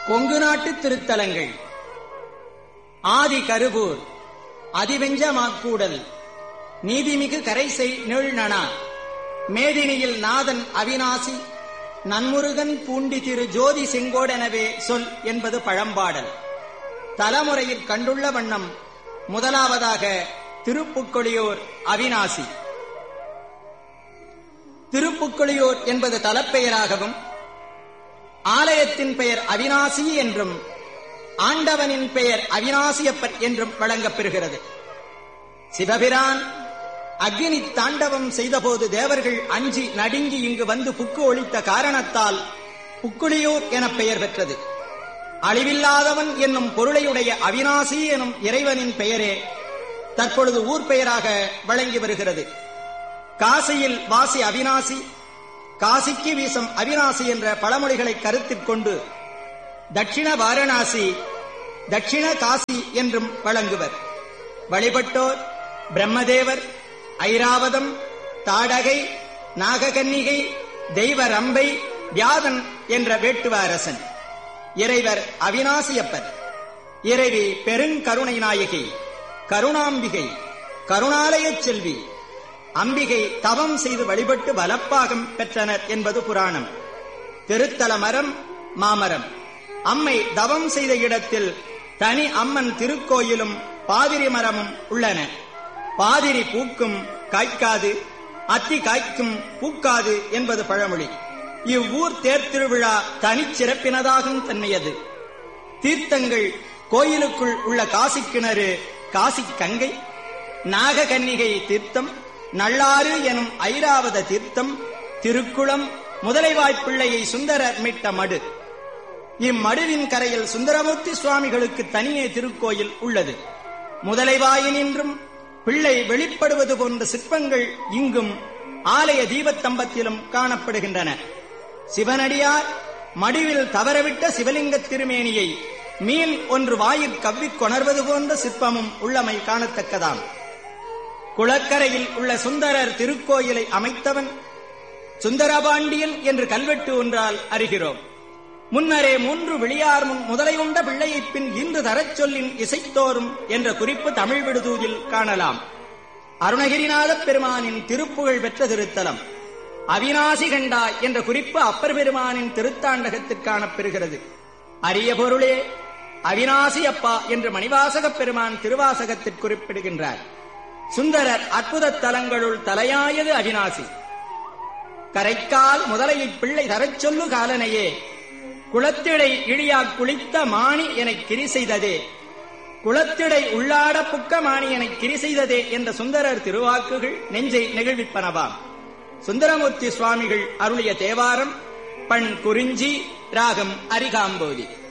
கொங்கு நாட்டு திருத்தலங்கள் ஆதி கருவூர் அதிவெஞ்ச மாக்கூடல் நீதிமிகு கரைசை நீழ்நனா மேதினியில் நாதன் அவிநாசி நன்முருகன் பூண்டி திரு ஜோதி செங்கோடெனவே சொல் என்பது பழம்பாடல் தலைமுறையில் கண்டுள்ள வண்ணம் முதலாவதாக திருப்புக்கொழியோர் அவிநாசி திருப்புக்கொழியோர் என்பது தலப்பெயராகவும் ஆலயத்தின் பெயர் அவிநாசி என்றும் ஆண்டவனின் பெயர் அவிநாசியப்பர் என்றும் வழங்கப்பெறுகிறது சிவபிரான் அக்னி தாண்டவம் செய்தபோது தேவர்கள் அஞ்சி நடுங்கி இங்கு வந்து புக்கு ஒழித்த காரணத்தால் புக்குளியூர் என பெயர் பெற்றது அழிவில்லாதவன் என்னும் பொருளையுடைய அவிநாசி எனும் இறைவனின் பெயரே தற்பொழுது ஊர் பெயராக வழங்கி வருகிறது காசியில் வாசி அவிநாசி காசிக்கு வீசம் அவிநாசி என்ற பழமொழிகளை கருத்தில் கொண்டு தட்சிண வாரணாசி தட்சிண காசி என்றும் வழங்குவர் வழிபட்டோர் பிரம்மதேவர் ஐராவதம் தாடகை நாககன்னிகை தெய்வ ரம்பை வியாதன் என்ற வேட்டுவ அரசன் இறைவர் அவிநாசியப்பர் இறைவி பெருங்கருணை நாயகி கருணாம்பிகை கருணாலயச் செல்வி அம்பிகை தவம் செய்து வழிபட்டு வலப்பாகம் பெற்றனர் என்பது புராணம் திருத்தல மரம் மாமரம் அம்மை தவம் செய்த இடத்தில் தனி அம்மன் திருக்கோயிலும் பாதிரி மரமும் உள்ளன பாதிரி பூக்கும் காய்க்காது அத்தி காய்க்கும் பூக்காது என்பது பழமொழி இவ்வூர் தேர்திருவிழா தனிச்சிறப்பினதாகும் தன்மையது தீர்த்தங்கள் கோயிலுக்குள் உள்ள காசி கிணறு காசி கங்கை நாககன்னிகை தீர்த்தம் நள்ளாறு எனும் ஐராவத தீர்த்தம் திருக்குளம் முதலைவாய்ப்பிள்ளையை சுந்தரர் மீட்ட மடு இம்மடுவின் கரையில் சுந்தரமூர்த்தி சுவாமிகளுக்கு தனியே திருக்கோயில் உள்ளது முதலைவாயினின்றும் பிள்ளை வெளிப்படுவது போன்ற சிற்பங்கள் இங்கும் ஆலய தீபத்தம்பத்திலும் காணப்படுகின்றன சிவனடியார் மடிவில் தவறவிட்ட சிவலிங்க திருமேனியை மீன் ஒன்று வாயிற் கவ்விக் கொணர்வது போன்ற சிற்பமும் உள்ளமை காணத்தக்கதாம் குளக்கரையில் உள்ள சுந்தரர் திருக்கோயிலை அமைத்தவன் சுந்தரபாண்டியன் என்று கல்வெட்டு ஒன்றால் அறிகிறோம் முன்னரே மூன்று விழியார் முன் முதலை உண்ட பிள்ளையைப் பின் இன்று தரச் சொல்லின் இசைத்தோறும் என்ற குறிப்பு தமிழ் விடுதூதில் காணலாம் அருணகிரிநாதப் பெருமானின் திருப்புகழ் பெற்ற திருத்தலம் அவிநாசி கண்டா என்ற குறிப்பு அப்பர் பெருமானின் திருத்தாண்டகத்தில் காணப்பெறுகிறது அரிய பொருளே அவிநாசி அப்பா என்று மணிவாசகப் பெருமான் திருவாசகத்தில் குறிப்பிடுகின்றார் சுந்தரர் அற்புத தலங்களுள் தலையாயது அவிநாசி கரைக்கால் முதலையைப் பிள்ளை தரச் சொல்லு காலனையே குளத்திடை இழியா குளித்த மாணி எனக் கிரி செய்ததே குளத்திடை உள்ளாட புக்க மாணி எனக் கிரி செய்ததே என்ற சுந்தரர் திருவாக்குகள் நெஞ்சை நெகிழ்விப்பனவாம் சுந்தரமூர்த்தி சுவாமிகள் அருளிய தேவாரம் பண் குறிஞ்சி ராகம் அரிகாம்போதி